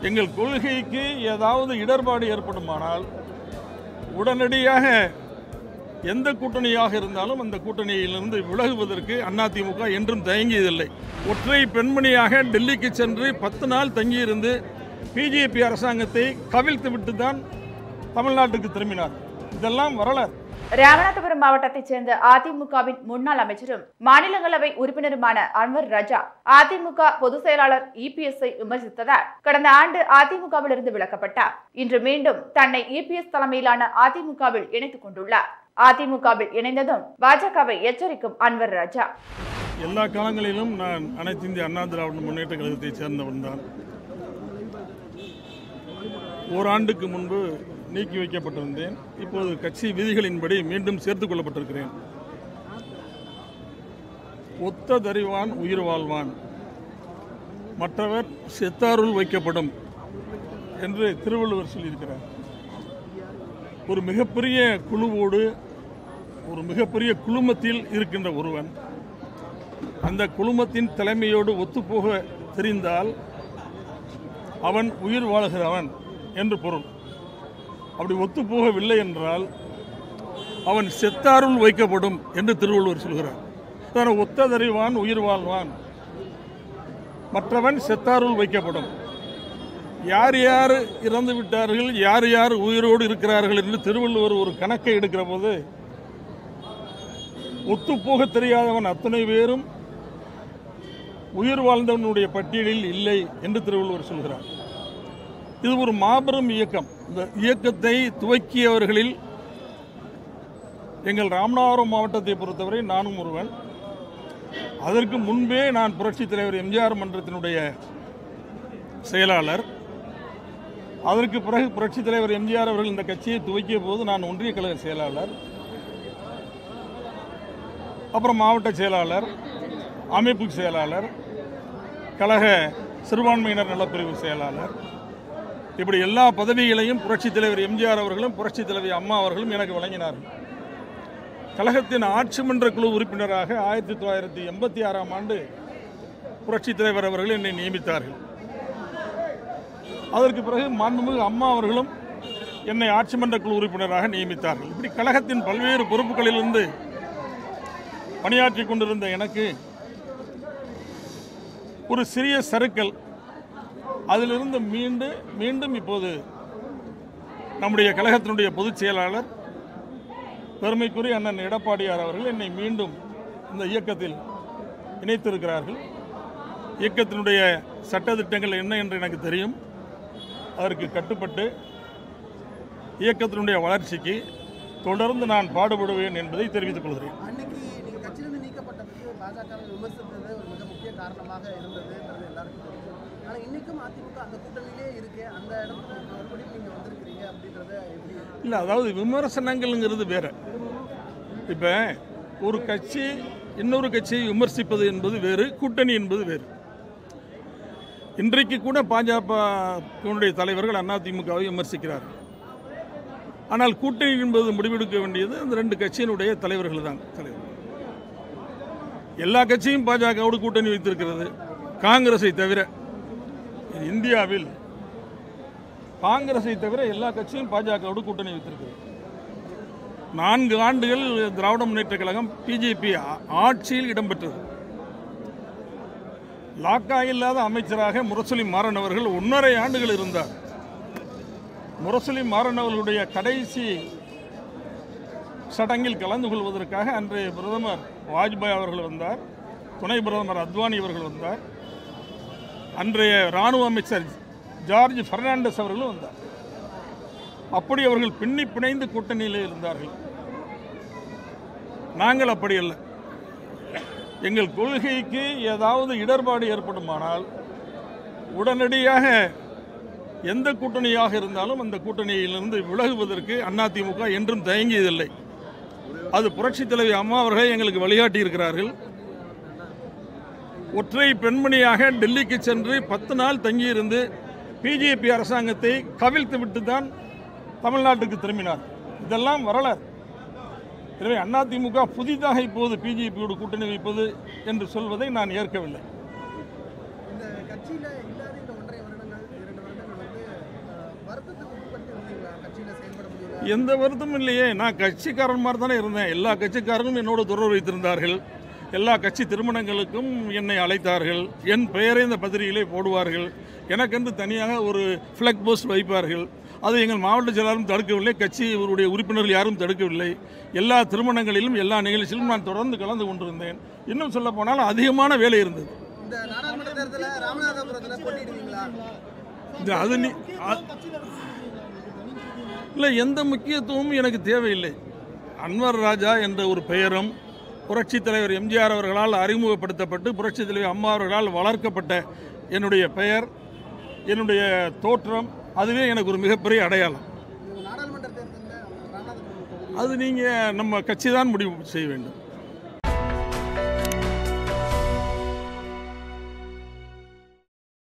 எங்கள் கொள்கைக்கு ஏதாவது இடர்பாடு ஏற்படுமானால் உடனடியாக எந்த கூட்டணியாக இருந்தாலும் அந்த கூட்டணியிலிருந்து விலகுவதற்கு அதிமுக என்றும் தயங்கியதில்லை ஒற்றை பெண்மணியாக டெல்லிக்கு சென்று பத்து நாள் தங்கியிருந்து பிஜேபி அரசாங்கத்தை கவிழ்த்து விட்டு தான் தமிழ்நாட்டுக்கு திரும்பினார் இதெல்லாம் வரலாறு ராமநாதபுரம் மாவட்டத்தைச் சேர்ந்த அதிமுகவின் முன்னாள் அமைச்சரும் மாநிலங்களவை உறுப்பினருமான அன்வர் ராஜா அதிமுக பொதுச் செயலாளர் இபிஎஸ்ஐ விமர்சித்ததால் கடந்த ஆண்டு அதிமுகவிலிருந்து விலக்கப்பட்டார் இன்று மீண்டும் தன்னை இபிஎஸ் தலைமையிலான அதிமுகவில் இணைத்துக் கொண்டுள்ளார் அதிமுகவில் இணைந்ததும் பாஜகவை எச்சரிக்கும் அன்வர் ராஜா எல்லா காலங்களிலும் நான் அனைத்து இந்திய அண்ணா திராவிட முன்னேற்ற கழகத்தைச் சேர்ந்தவன் தான் ஓராண்டுக்கு முன்பு நீக்கி வைக்கப்பட்டிருந்தேன் இப்போது கட்சி விதிகளின்படி மீண்டும் சேர்த்துக் கொள்ளப்பட்டிருக்கிறேன் ஒத்த தறிவான் உயிர் வாழ்வான் மற்றவர் செத்தாருள் வைக்கப்படும் என்று திருவள்ளுவர் சொல்லியிருக்கிறார் ஒரு மிகப்பெரிய குழுவோடு ஒரு மிகப்பெரிய குழுமத்தில் இருக்கின்ற ஒருவன் அந்த குழுமத்தின் தலைமையோடு ஒத்துப்போக தெரிந்தால் அவன் உயிர் வாழ்கிறவன் என்று பொருள் அப்படி ஒத்துப்போகவில்லை என்றால் அவன் செத்தாருள் வைக்கப்படும் என்று திருவள்ளுவர் சொல்கிறார் அதான் ஒத்ததறிவான் உயிர் வாழ்வான் மற்றவன் செத்தாருள் வைக்கப்படும் யார் யார் இறந்து விட்டார்கள் யார் யார் உயிரோடு இருக்கிறார்கள் என்று திருவள்ளுவர் ஒரு கணக்கை எடுக்கிற போது ஒத்துப்போக தெரியாதவன் அத்தனை பேரும் உயிர் வாழ்ந்தவனுடைய பட்டியலில் இல்லை என்று திருவள்ளுவர் சொல்கிறார் இது ஒரு மாபெரும் இயக்கம் இந்த இயக்கத்தை துவக்கியவர்களில் எங்கள் ராமநாதபுரம் மாவட்டத்தை பொறுத்தவரை நானும் ஒருவன் அதற்கு முன்பே நான் புரட்சித் தலைவர் எம்ஜிஆர் மன்றத்தினுடைய செயலாளர் அதற்கு பிறகு புரட்சித் தலைவர் எம்ஜிஆர் அவர்கள் இந்த கட்சியை துவக்கிய போது நான் ஒன்றிய கழக செயலாளர் அப்புறம் மாவட்ட செயலாளர் அமைப்பு செயலாளர் கழக சிறுபான்மையினர் நலப்பிரிவு செயலாளர் இப்படி எல்லா பதவிகளையும் புரட்சித் தலைவர் எம்ஜிஆர் அவர்களும் புரட்சித் தலைவி அம்மா அவர்களும் எனக்கு வழங்கினார்கள் கழகத்தின் ஆட்சி மன்ற குழு உறுப்பினராக ஆயிரத்தி தொள்ளாயிரத்தி எண்பத்தி ஆறாம் ஆண்டு புரட்சித் தலைவர் அவர்கள் என்னை நியமித்தார்கள் அதற்கு பிறகு மாண்புமிகு அம்மா அவர்களும் என்னை ஆட்சி மன்ற குழு உறுப்பினராக நியமித்தார்கள் இப்படி கழகத்தின் பல்வேறு பொறுப்புகளிலிருந்து பணியாற்றி கொண்டிருந்த எனக்கு ஒரு சிறிய சறுக்கல் அதிலிருந்து மீண்டு மீண்டும் இப்போது நம்முடைய கழகத்தினுடைய பொதுச் செயலாளர் பெருமைக்குரிய அண்ணன் எடப்பாடியார் அவர்கள் என்னை மீண்டும் இந்த இயக்கத்தில் இணைத்திருக்கிறார்கள் இயக்கத்தினுடைய சட்டதிட்டங்கள் என்ன என்று எனக்கு தெரியும் அதற்கு கட்டுப்பட்டு இயக்கத்தினுடைய வளர்ச்சிக்கு தொடர்ந்து நான் பாடுபடுவேன் என்பதை தெரிவித்துக் கொள்கிறேன் அன்னைக்கு நீங்க கட்சியிலிருந்து நீக்கப்பட்டதுக்கு பாஜக விமர்சித்தது ஒரு மிக முக்கிய காரணமாக இருந்ததுன்றது எல்லாருக்கும் தெரியும் ஆனா இன்னைக்கும் அதிமுக அந்த கூட்டணியிலே இருக்கு அந்த இடத்துல மறுபடியும் நீங்க வந்திருக்கிறீங்க அப்படின்றத எப்படி இல்லை அதாவது விமர்சனங்கள்ங்கிறது வேற இப்போ ஒரு கட்சி இன்னொரு கட்சியை விமர்சிப்பது என்பது வேறு கூட்டணி என்பது வேறு இன்றைக்கு கூட பாஜகவினுடைய தலைவர்கள் அதிமுகவை விமர்சிக்கிறார்கள் ஆனால் கூட்டணி என்பது முடிவெடுக்க வேண்டியது அந்த ரெண்டு கட்சியினுடைய தலைவர்கள் தான் தலைவர் எல்லா கட்சியும் பாஜகவோடு கூட்டணி வைத்திருக்கிறது காங்கிரஸை தவிர இந்தியாவில் காங்கிரஸை தவிர எல்லா கட்சியும் பாஜகவோடு கூட்டணி வைத்திருக்கிறது நான்கு ஆண்டுகள் திராவிட முன்னேற்ற கழகம் பிஜேபி ஆட்சியில் இடம்பெற்றது லாக்கா இல்லாத அமைச்சராக முரசொலி மாறன் அவர்கள் ஒன்றரை ஆண்டுகள் இருந்தார் முரசொலி மாறன் அவர்களுடைய கடைசி சடங்கில் கலந்து கொள்வதற்காக அன்றைய பிரதமர் வாஜ்பாய் அவர்கள் வந்தார் துணை பிரதமர் அத்வானி அவர்கள் வந்தார் அன்றைய இராணுவ அமைச்சர் ஜார்ஜ் பெர்னாண்டஸ் அவர்களும் வந்தார் அப்படி அவர்கள் பின்னி பிணைந்து கூட்டணியிலே இருந்தார்கள் நாங்கள் அப்படி அல்ல எங்கள் கொள்கைக்கு ஏதாவது இடர்பாடு ஏற்படுமானால் உடனடியாக எந்த கூட்டணியாக இருந்தாலும் அந்த கூட்டணியிலிருந்து விலகுவதற்கு அதிமுக என்றும் தயங்கியதில்லை அது புரட்சித் தலைவி அம்மா அவர்களே எங்களுக்கு வழிகாட்டி இருக்கிறார்கள் ஒற்றை பெண்மணியாக டெல்லிக்கு சென்று பத்து நாள் தங்கியிருந்து பிஜேபி அரசாங்கத்தை கவிழ்த்து விட்டு தான் தமிழ்நாட்டுக்கு திரும்பினார் இதெல்லாம் வரலாறு எனவே அதிமுக புதிதாக இப்போது பிஜேபியோடு கூட்டணி வைப்பது என்று சொல்வதை நான் ஏற்கவில்லை இந்த கட்சியில இல்லாத இந்த ஒன்றரை வருடங்கள் இரண்டு வருடங்கள் கட்சியில் செயல்பட முடியல எந்த வருத்தமும் இல்லையே நான் கட்சிக்காரன் மாதிரி தானே இருந்தேன் எல்லா கட்சிக்காரரும் என்னோடு தொடர்பு வைத்திருந்தார்கள் எல்லா கட்சி திருமணங்களுக்கும் என்னை அழைத்தார்கள் என் பெயரை இந்த பத்திரிகையிலே போடுவார்கள் எனக்கென்று தனியாக ஒரு ஃப்ளக் போஸ்ட் வைப்பார்கள் அதை எங்கள் மாவட்ட செயலாளரும் தடுக்கவில்லை கட்சியினுடைய உறுப்பினர்கள் யாரும் தடுக்கவில்லை எல்லா திருமணங்களிலும் எல்லா நிகழ்ச்சியிலும் நான் தொடர்ந்து கலந்து கொண்டிருந்தேன் இன்னும் சொல்ல போனால் அதிகமான வேலை இருந்தது இந்த நாடாளுமன்ற தேர்தலில் ராமநாதபுரத்தில் போட்டியிடுவீங்களா இது அது நீ இல்லை எந்த முக்கியத்துவமும் எனக்கு தேவையில்லை அன்வர் ராஜா என்ற ஒரு பெயரும் புரட்சித் தலைவர் எம்ஜிஆர் அவர்களால் அறிமுகப்படுத்தப்பட்டு புரட்சித் தலைவர் அம்மா அவர்களால் வளர்க்கப்பட்ட என்னுடைய பெயர் என்னுடைய தோற்றம் அதுவே எனக்கு ஒரு மிகப்பெரிய அடையாளம் இந்த நாடாளுமன்ற தேர்தலில் ராமநாதபுரம் தொகுதி அது நீங்கள் நம்ம கட்சி தான் முடிவு செய்ய வேண்டும்